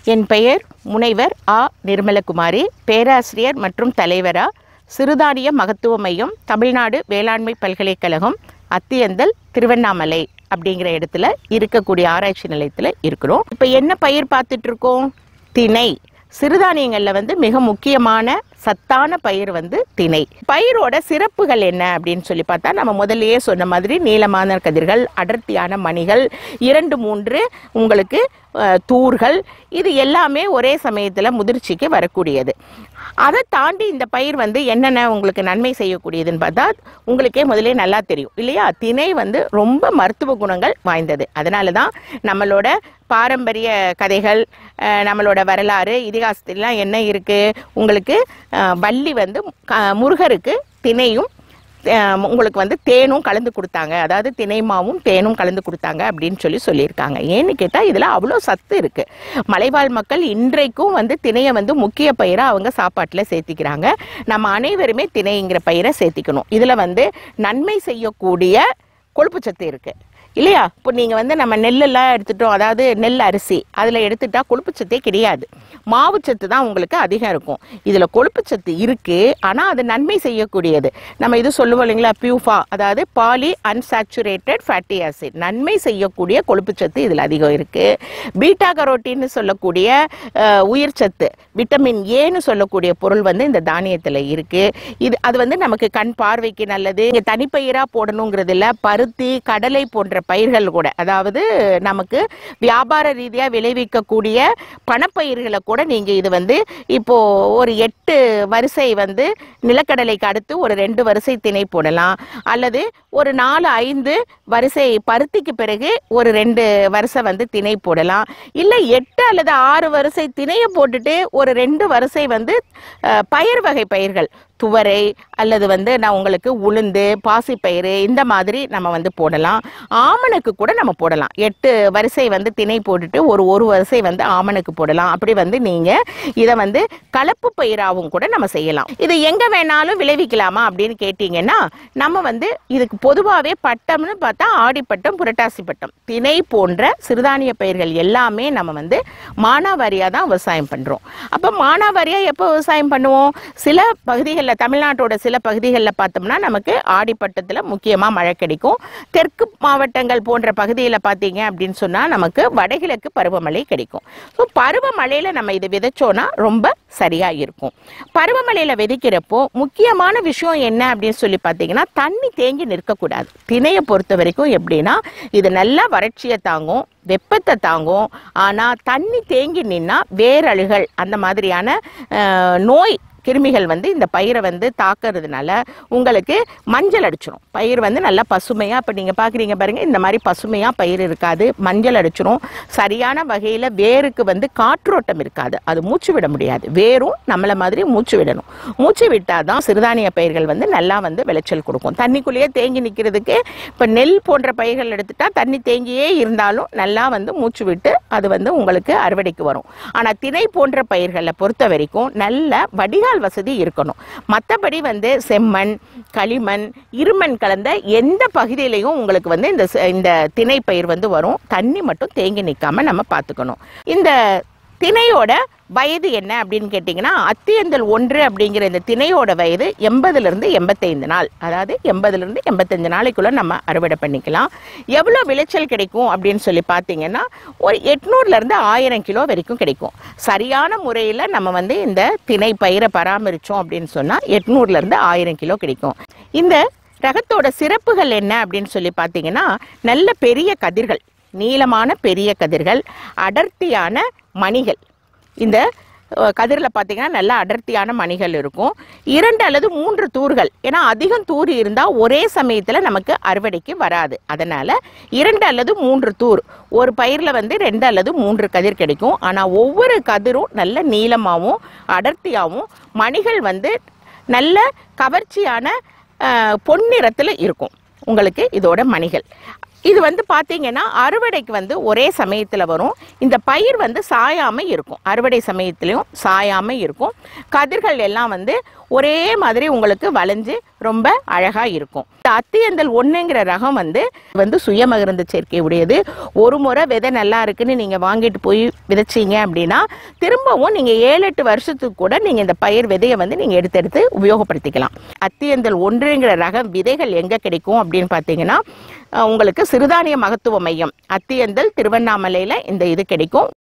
என் பெயர் முனைவர் ஆ நிர்மலகுமாரி பேராசிரியர் மற்றும் தலைவரா சிறுதானிய மகத்துவ மையம் தமிழ்நாடு வேளாண்மை பல்கலைக்கழகம் அத்தியந்தல் திருவண்ணாமலை அப்படிங்கிற இடத்துல இருக்கக்கூடிய ஆராய்ச்சி நிலையத்தில் இருக்கிறோம் இப்போ என்ன பயிர் பார்த்துட்டு இருக்கோம் திணை சிறுதானியங்களில் வந்து மிக முக்கியமான சத்தான பயிர் வந்து திணை பயிரோட சிறப்புகள் என்ன அப்படின்னு சொல்லி பார்த்தா நம்ம முதல்லயே சொன்ன மாதிரி நீளமான கதிர்கள் அடர்த்தியான மணிகள் இரண்டு மூன்று உங்களுக்கு அஹ், தூர்கள் இது எல்லாமே ஒரே சமயத்தில் முதிர்ச்சிக்கு வரக்கூடியது அதை தாண்டி இந்த பயிர் வந்து என்னென்ன உங்களுக்கு நன்மை செய்யக்கூடியதுன்னு பார்த்தா உங்களுக்கே முதலே நல்லா தெரியும் இல்லையா திணை வந்து ரொம்ப மருத்துவ குணங்கள் வாய்ந்தது அதனால தான் நம்மளோட பாரம்பரிய கதைகள் அஹ், நம்மளோட வரலாறு இதிகாசத்திலாம் என்ன இருக்கு உங்களுக்கு அஹ், வள்ளி வந்து க- முருகருக்கு திணையும் அஹ், உங்களுக்கு வந்து தேனும் கலந்து கொடுத்தாங்க அதாவது திணை மாவும் தேனும் கலந்து கொடுத்தாங்க அப்படின்னு சொல்லி சொல்லியிருக்காங்க ஏன்னு கேட்டால் இதில் அவ்வளோ சத்து இருக்கு மலைவாழ் மக்கள் இன்றைக்கும் வந்து திணையை வந்து முக்கிய பயிராக அவங்க சாப்பாட்டில் சேர்த்திக்கிறாங்க நம்ம அனைவருமே திணைங்கிற பயிரை சேர்த்திக்கணும் இதில் வந்து நன்மை செய்யக்கூடிய கொழுப்பு சத்து இருக்கு இல்லையா இப்போ நீங்கள் வந்து நம்ம நெல்லெல்லாம் எடுத்துட்டோம் அதாவது நெல் அரிசி அதில் எடுத்துட்டா கொழுப்புச்சத்தே கிடையாது மாவுச்சத்து தான் உங்களுக்கு அதிகம் இருக்கும் இதில் கொழுப்புச்சத்து இருக்கு ஆனால் அது நன்மை செய்யக்கூடியது நம்ம இது சொல்லுவோம் இல்லைங்களா பியூஃபா அதாவது பாலி அன்சாச்சுரேட்டட் ஃபேட்டி ஆசிட் நன்மை செய்யக்கூடிய கொழுப்புச்சத்து இதில் அதிகம் இருக்கு பீட்டா கரோட்டின்னு சொல்லக்கூடிய அஹ், உயிர் சத்து விட்டமின் ஏன்னு சொல்லக்கூடிய பொருள் வந்து இந்த தானியத்தில் இருக்கு இது அது வந்து நமக்கு கண் பார்வைக்கு நல்லது இங்க தனிப்பயிராக போடணுங்கிறது இல்ல பருத்தி கடலை போன்ற பயிர்கள் கூட அதாவது நமக்கு வியாபார ரீதியாக விளைவிக்கக்கூடிய பணப்பயிர்களை கூட நீங்க இது வந்து இப்போ ஒரு எட்டு வரிசை வந்து நிலக்கடலைக்கு அடுத்து ஒரு ரெண்டு வரிசை திணை போடலாம் அல்லது ஒரு நாலு ஐந்து வரிசை பருத்திக்கு பிறகு ஒரு ரெண்டு வரிசை வந்து திணை போடலாம் இல்லை எட்டு அல்லது ஆறு வரிசை திணையை போட்டுட்டு ஒரு ரெண்டு வரிசை வந்து அஹ், பயிர் வகை பயிர்கள் துவரை அல்லது வந்து நான் உங்களுக்கு உளுந்து பாசிப்பயிறு இந்த மாதிரி நம்ம வந்து போடலாம் ஆமணக்கு கூட நம்ம போடலாம் எட்டு வரிசை வந்து திணை போட்டுட்டு ஒரு ஒரு வரிசை வந்து ஆமணக்கு போடலாம் அப்படி வந்து நீங்க இதை வந்து கலப்பு பயிராகவும் கூட நம்ம செய்யலாம் இது எங்க வேணாலும் விளைவிக்கலாமா அப்படின்னு கேட்டீங்கன்னா நம்ம வந்து இதுக்கு பொதுவாகவே பட்டம்னு பார்த்தா ஆடிப்பட்டம் புரட்டாசி பட்டம் திணை போன்ற சிறுதானிய பயிர்கள் எல்லாமே நம்ம வந்து மானாவாரியாக தான் விவசாயம் பண்றோம் அப்போ மானாவாரியாக எப்போ விவசாயம் பண்ணுவோம் சில பகுதிகளில் தமிழ்நாட்டோட சில பகுதிகளில் பார்த்தோம்னா நமக்கு ஆடிப்பட்டத்தில் முக்கியமாக மழை கிடைக்கும் தெற்கு மாவட்டங்கள் போன்ற பகுதியில் பார்த்தீங்க அப்படின்னு சொன்னால் நமக்கு வடகிழக்கு பருவமழை கிடைக்கும் ஸோ பருவமழையில் நம்ம இது விதைச்சோன்னா ரொம்ப சரியாக இருக்கும் பருவமழையில் விதைக்கிறப்போ முக்கியமான விஷயம் என்ன அப்படின்னு சொல்லி பார்த்தீங்கன்னா தண்ணி தேங்கி நிற்கக்கூடாது திணையை பொறுத்த வரைக்கும் எப்படின்னா இது நல்லா வறட்சியை தாங்கும் வெப்பத்தை தாங்கும் ஆனால் தண்ணி தேங்கி நின்னா வேரழுகள் அந்த மாதிரியான அஹ், நோய் கிருமிகள் வந்து இந்த பயிரை வந்து தாக்குறதுனால உங்களுக்கு மஞ்சள் அடிச்சிரும் பயிர் வந்து நல்லா பசுமையாக இப்போ நீங்கள் பார்க்குறீங்க பாருங்க இந்த மாதிரி பசுமையாக பயிர் இருக்காது மஞ்சள் அடிச்சிரும் சரியான வகையில் வேருக்கு வந்து காற்றோட்டம் இருக்காது அது மூச்சு விட முடியாது வேரும் நம்மளை மாதிரி மூச்சு விடணும் மூச்சு விட்டால் தான் சிறுதானிய பயிர்கள் வந்து நல்லா வந்து விளைச்சல் கொடுக்கும் தண்ணிக்குள்ளேயே தேங்கி நிற்கிறதுக்கு இப்போ நெல் போன்ற பயிர்கள் எடுத்துட்டா தண்ணி தேங்கியே இருந்தாலும் நல்லா வந்து மூச்சு விட்டு அது வந்து உங்களுக்கு அறுவடைக்கு வரும் ஆனால் திணை போன்ற பயிர்களை பொறுத்த வரைக்கும் நல்ல வடிகால் வசதி இருக்கணும் மற்றபடி வந்து செம்மண் களிமண் இருமண் கலந்த எந்த பகுதியிலையும் உங்களுக்கு வந்து இந்த ச- இந்த திணை பயிர் வந்து வரும் தண்ணி மட்டும் தேங்கி நிற்காம நம்ம பார்த்துக்கணும் இந்த திணையோட வயது என்ன அப்படின்னு கேட்டிங்கன்னா அத்தியந்தல் ஒன்று அப்படிங்கிற இந்த திணையோட வயது எண்பதுலேருந்து எண்பத்தைந்து நாள் அதாவது எண்பதுலேருந்து எண்பத்தஞ்சு நாளைக்குள்ள நம்ம அறுவடை பண்ணிக்கலாம் எவ்வளோ விளைச்சல் கிடைக்கும் அப்படின்னு சொல்லி பார்த்தீங்கன்னா ஒரு எட்நூறுலேருந்து ஆயிரம் கிலோ வரைக்கும் கிடைக்கும் சரியான முறையில் நம்ம வந்து இந்த திணை பயிரை பராமரித்தோம் அப்படின்னு சொன்னால் எட்நூறுலேருந்து ஆயிரம் கிலோ கிடைக்கும் இந்த ரகத்தோட சிறப்புகள் என்ன அப்படின்னு சொல்லி பார்த்தீங்கன்னா நல்ல பெரிய கதிர்கள் நீளமான பெரிய கதிர்கள் அடர்த்தியான மணிகள் இந்த கதிரில் பார்த்தீங்கன்னா நல்ல அடர்த்தியான மணிகள் இருக்கும் இரண்டு அல்லது மூன்று தூர்கள் ஏன்னா அதிகம் தூர் இருந்தால் ஒரே சமயத்தில் நமக்கு அறுவடைக்கு வராது அதனால் இரண்டு அல்லது மூன்று தூர் ஒரு பயிரில் வந்து ரெண்டு அல்லது மூன்று கதிர் கிடைக்கும் ஆனால் ஒவ்வொரு கதிரும் நல்ல நீளமாகவும் அடர்த்தியாகவும் மணிகள் வந்து நல்ல கவர்ச்சியான அஹ், பொன்னிறத்தில் இருக்கும் உங்களுக்கு இதோட மணிகள் இது வந்து பார்த்தீங்கன்னா அறுவடைக்கு வந்து ஒரே சமயத்தில் வரும் இந்த பயிர் வந்து சாயாமல் இருக்கும் அறுவடை சமயத்துலையும் சாயாமல் இருக்கும் கதிர்கள் எல்லாம் வந்து ஒரே மாதிரி உங்களுக்கு வளைஞ்சு ரொம்ப அழகாக இருக்கும் இந்த அத்தியந்தல் ஒன்றுங்கிற ரகம் வந்து வந்து சுயமகிருந்த சேர்க்கை உடையது ஒரு முறை விதை நல்லா இருக்குன்னு நீங்கள் வாங்கிட்டு போய் விதைச்சீங்க அப்படின்னா திரும்பவும் நீங்கள் ஏழு எட்டு வருஷத்துக்கு கூட நீங்கள் இந்த பயிர் விதையை வந்து நீங்கள் எடுத்து எடுத்து உபயோகப்படுத்திக்கலாம் அத்தியந்தல் ஒன்றுங்கிற ரகம் விதைகள் எங்கே கிடைக்கும் அப்படின்னு பார்த்தீங்கன்னா அஹ், உங்களுக்கு சிறுதானிய மகத்துவ மையம் அத்தியந்தல் திருவண்ணாமலையில் இந்த இது கிடைக்கும்